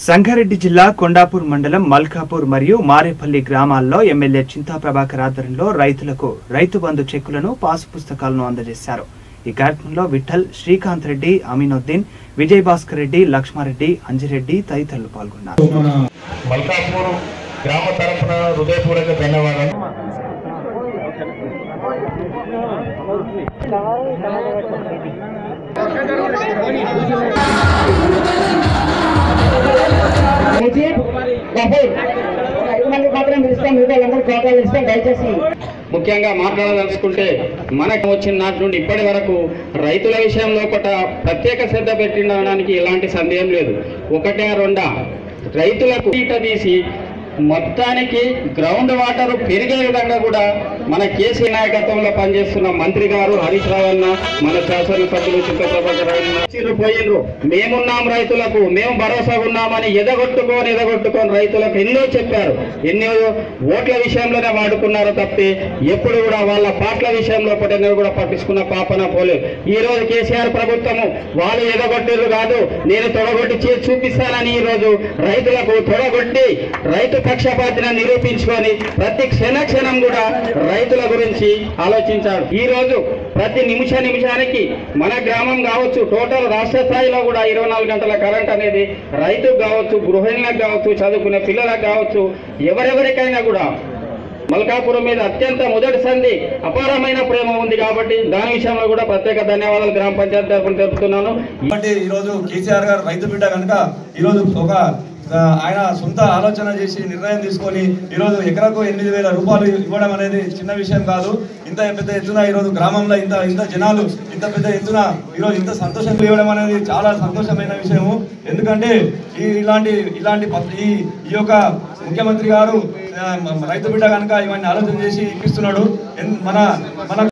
సంగారెడ్డి జిల్లా కొండాపూర్ మండలం మల్కాపూర్ మరియు మారేపల్లి గ్రామాల్లో ఎమ్మెల్యే చింతా ప్రభాకర్ ఆధ్వర్యంలో రైతులకు రైతు బంధు చెక్కులను పాసు పుస్తకాలను అందజేశారు ఈ కార్యక్రమంలో విఠల్ శ్రీకాంత్ రెడ్డి అమీనుద్దీన్ విజయ్ భాస్కర్ రెడ్డి లక్ష్మారెడ్డి అంజిరెడ్డి తదితరులు పాల్గొన్నారు మన మల్కాపూర్ గ్రామ తరఫున హృదయపూర్వక ధన్యవాదాలు ముజీబ్ గఫూర్ ఐదు మంది మాత్రం పిలుస్తాం మిగతా వాళ్ళందరూ కోటాలు ఇస్తాం దయచేసి ముఖ్యంగా మాట్లాడదలుచుకుంటే మనకు వచ్చిన నాటి నుండి ఇప్పటి వరకు రైతుల విషయంలో ఒకట ప్రత్యేక శ్రద్ధ పెట్టడానికి ఎలాంటి సందేహం లేదు ఒకటే రెండా రైతులకు ఈట తీసి మొత్తానికి గ్రౌండ్ వాటర్ పెరిగే విధంగా కూడా మన కేసీ నాయకత్వంలో పనిచేస్తున్న మంత్రి గారు హరీష్ రావు అన్న మన శాసనసభ్యులు చిత్తప్రభాకర్ అన్న పోయిండ్రు మేమున్నాం రైతులకు మేము భరోసా ఉన్నామని ఎదగొట్టుకొని ఎదగొట్టుకొని రైతులకు ఎన్నో చెప్పారు ఎన్నో ఓట్ల విషయంలోనే వాడుకున్నారు తప్పి ఎప్పుడు కూడా వాళ్ళ పాటల విషయంలో ఒకటి కూడా పట్టించుకున్న పాపన పోలేదు ఈ రోజు కేసీఆర్ ప్రభుత్వము వాళ్ళు ఎదగొట్టారు కాదు నేను తొడగొట్టి చేసి చూపిస్తానని ఈ రోజు రైతులకు తొడగొట్టి రైతు పక్షపాతిని నిరూపించుకొని ప్రతి క్షణ క్షణం కూడా రైతుల గురించి ఆలోచించాడు ఈ రోజు ప్రతి నిమిష నిమిషానికి మన గ్రామం కావచ్చు టోటల్ రాష్ట్ర స్థాయిలో కూడా ఇరవై నాలుగు గంటల కరెంట్ అనేది రైతుకు కావచ్చు గృహిణులకు కావచ్చు చదువుకునే పిల్లలకు కావచ్చు ఎవరెవరికైనా కూడా మల్కాపురం మీద అత్యంత మొదటి సంధి అపారమైన ప్రేమ ఉంది కాబట్టి దాని విషయంలో కూడా ప్రత్యేక ధన్యవాదాలు గ్రామ పంచాయతీ తరఫున తెలుపుతున్నాను కాబట్టి ఈరోజు కేసీఆర్ గారు రైతు బిడ్డ కనుక ఈరోజు ఒక ఆ, ఆయన సొంత ఆలోచన చేసి నిర్ణయం తీసుకొని ఈరోజు ఎకరకు ఎనిమిది వేల రూపాయలు ఇవ్వడం అనేది చిన్న విషయం కాదు ఇంత పెద్ద ఎత్తున ఈరోజు గ్రామంలో ఇంత ఇంత జనాలు ఇంత పెద్ద ఎత్తున ఈరోజు ఇంత సంతోషంగా ఇవ్వడం అనేది చాలా సంతోషమైన విషయము ఎందుకంటే ఈ ఇలాంటి ఇలాంటి పద్- ఈ ఈ యొక్క ముఖ్యమంత్రి గారు ఆ, రైతు బిడ్డ కనుక ఇవన్నీ ఆలోచన చేసి ఇప్పిస్తున్నాడు ఎన్- మన మన